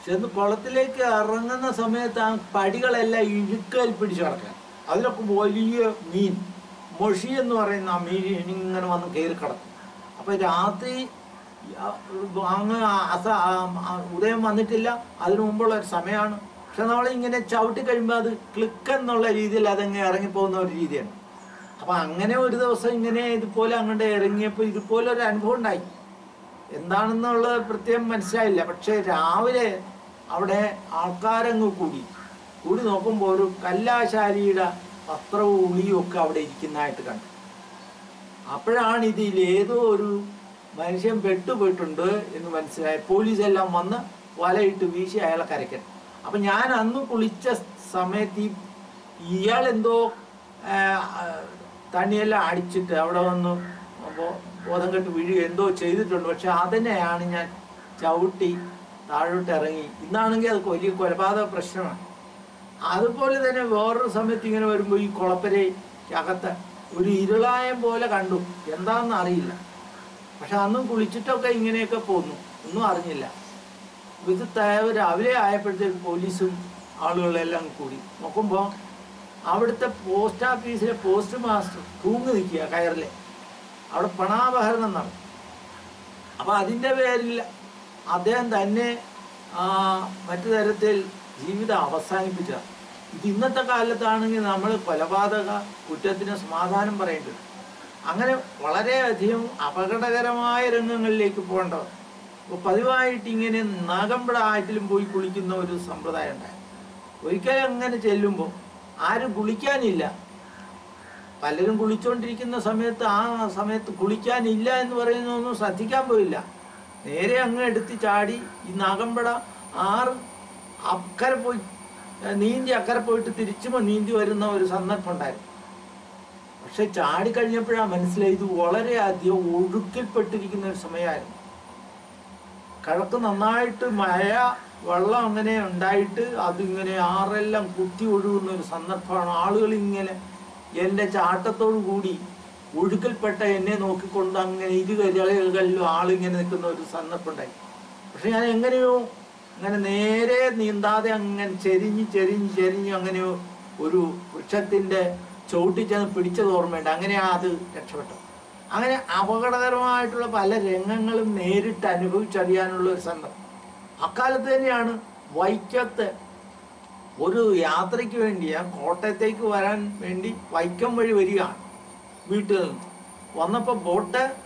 ചെന്ന് കുളത്തിലേക്ക് ഇറങ്ങുന്ന സമയത്ത് ആ പടികളെല്ലാം ഇഴുക്കൽ പിടിച്ചു കിടക്കാൻ അതിലൊക്കെ വലിയ മീൻ മൊഷി എന്ന് പറയുന്ന ആ മീൻ ഇങ്ങനെ വന്ന് കയറി കിടക്കും അപ്പൊ രാത്രി ആ, അങ്ങ് അസ ആ- ആ ഉദയം വന്നിട്ടില്ല അതിനു മുമ്പുള്ള ഒരു സമയമാണ് പക്ഷെ നമ്മളിങ്ങനെ ചവിട്ടി കഴിയുമ്പോൾ അത് ക്ലിക്ക് എന്നുള്ള രീതിയിൽ അതങ്ങ് ഇറങ്ങിപ്പോകുന്ന ഒരു രീതിയാണ് അപ്പൊ അങ്ങനെ ഒരു ദിവസം ഇങ്ങനെ ഇതുപോലെ അങ്ങോട്ട് ഇറങ്ങിയപ്പോൾ ഇതുപോലെ ഒരു അനുഭവം ഉണ്ടായി എന്താണെന്നുള്ളത് പ്രത്യേകം മനസ്സിലായില്ല പക്ഷെ രാവിലെ അവിടെ ആൾക്കാരങ്ങ് കൂടി കൂടി നോക്കുമ്പോൾ ഒരു കല്ലാശാരിയുടെ വസ്ത്രവും ഉളിയും ഒക്കെ അവിടെ ഇരിക്കുന്നതായിട്ട് കണ്ടു അപ്പോഴാണ് ഇതിൽ ഏതോ ഒരു മനുഷ്യൻ പെട്ടുപോയിട്ടുണ്ട് എന്ന് മനസ്സിലായി പോലീസ് എല്ലാം വന്ന് വലയിട്ട് വീശി അയാളെ കരയ്ക്കണം അപ്പൊ ഞാൻ അന്ന് കുളിച്ച സമയത്ത് ഈ ഇയാൾ എന്തോ ആ, ആ, തണിയെല്ലാം അടിച്ചിട്ട് അവിടെ വന്ന് ബോ- ബോധം കെട്ട് വീഴുക എന്തോ ചെയ്തിട്ടുണ്ട് പക്ഷെ അതിനെയാണ് ഞാൻ ചവിട്ടി താഴോട്ട് ഇറങ്ങി ഇന്നാണെങ്കിൽ അത് വലിയ കൊലപാതക പ്രശ്നമാണ് അതുപോലെ തന്നെ വേറൊരു സമയത്ത് ഇങ്ങനെ വരുമ്പോൾ ഈ കുളപ്പരയ്ക്കകത്ത് ഒരു ഇരുളായം പോലെ കണ്ടു എന്താണെന്ന് അറിയില്ല പക്ഷെ അന്നും കുളിച്ചിട്ടൊക്കെ ഇങ്ങനെയൊക്കെ പോന്നു ഒന്നും അറിഞ്ഞില്ല ഇത് ത- രാവിലെ ആയപ്പോഴത്തേക്ക് പോലീസും ആളുകളെല്ലാം കൂടി നോക്കുമ്പോൾ അവിടുത്തെ പോസ്റ്റ് ഓഫീസിലെ പോസ്റ്റ് മാസ്റ്റർ തൂങ്ങി നിൽക്കുക കയറിലെ അവിടെ പണാപഹരണം നടന്നു അപ്പൊ അതിൻ്റെ പേരിൽ അദ്ദേഹം തന്നെ ആ, മറ്റു തരത്തിൽ ജീവിതം അവസാനിപ്പിച്ചതാണ് ഇത് ഇന്നത്തെ കാലത്താണെങ്കിൽ നമ്മൾ കൊലപാതക കുറ്റത്തിന് സമാധാനം പറയേണ്ടത് അങ്ങനെ വളരെയധികം അപകടകരമായ രംഗങ്ങളിലേക്ക് പോകേണ്ടത് അപ്പോൾ പതിവായിട്ട് ഇങ്ങനെ നാഗമ്പട ആറ്റിലും പോയി കുളിക്കുന്ന ഒരു സമ്പ്രദായം ഉണ്ടായി ഒരിക്കലും അങ്ങനെ ചെല്ലുമ്പോൾ ആരും കുളിക്കാനില്ല പലരും കുളിച്ചുകൊണ്ടിരിക്കുന്ന സമയത്ത് ആ സമയത്ത് കുളിക്കാനില്ല എന്ന് പറയുന്നതൊന്നും ശ്രദ്ധിക്കാൻ പോയില്ല നേരെ അങ്ങ് എടുത്ത് ചാടി ഈ നാഗമ്പട ആറ് അക്കരെ പോയി ഏഹ് നീന്തി അക്കരെ പോയിട്ട് തിരിച്ചും നീന്തി വരുന്ന ഒരു സന്ദർഭം ഉണ്ടായിരുന്നു പക്ഷെ ചാടി കഴിഞ്ഞപ്പോഴാണ് മനസ്സിലായി ഇത് വളരെയധികം ഒഴുക്കിൽപ്പെട്ടിരിക്കുന്ന ഒരു സമയമായിരുന്നു കിഴക്ക് നന്നായിട്ട് മഴ വെള്ളം അങ്ങനെ ഉണ്ടായിട്ട് അതിങ്ങനെ ആറെല്ലാം കുത്തി ഒഴുകുന്ന ഒരു സന്ദർഭമാണ് ആളുകൾ ഇങ്ങനെ എൻ്റെ ചാട്ടത്തോടു കൂടി ഒഴുക്കിൽപ്പെട്ട എന്നെ നോക്കിക്കൊണ്ട് അങ്ങനെ ഇരു കരകളിലും ആളിങ്ങനെ നിൽക്കുന്ന ഒരു സന്ദർഭം ഉണ്ടായി പക്ഷെ ഞാൻ എങ്ങനെയോ അങ്ങനെ നേരെ നീന്താതെ അങ്ങനെ ചെരിഞ്ഞ് ചെരിഞ്ഞ് ചെരിഞ്ഞ് അങ്ങനെ ഒരു വൃക്ഷത്തിൻ്റെ ചവിട്ടി ചെന്ന് പിടിച്ചത് ഓർമ്മയുണ്ട് അങ്ങനെയാ അത് രക്ഷപ്പെട്ടത് അങ്ങനെ അപകടകരമായിട്ടുള്ള പല രംഗങ്ങളും നേരിട്ട് അനുഭവിച്ചറിയാനുള്ള ഒരു സന്ദർഭം അക്കാലത്ത് തന്നെയാണ് വൈക്കത്ത് ഒരു യാത്രയ്ക്ക് വേണ്ടി ഞാൻ കോട്ടയത്തേക്ക് വരാൻ വേണ്ടി വൈക്കം വഴി വരികയാണ് വീട്ടിൽ നിന്ന് വന്നപ്പോൾ ബോട്ട്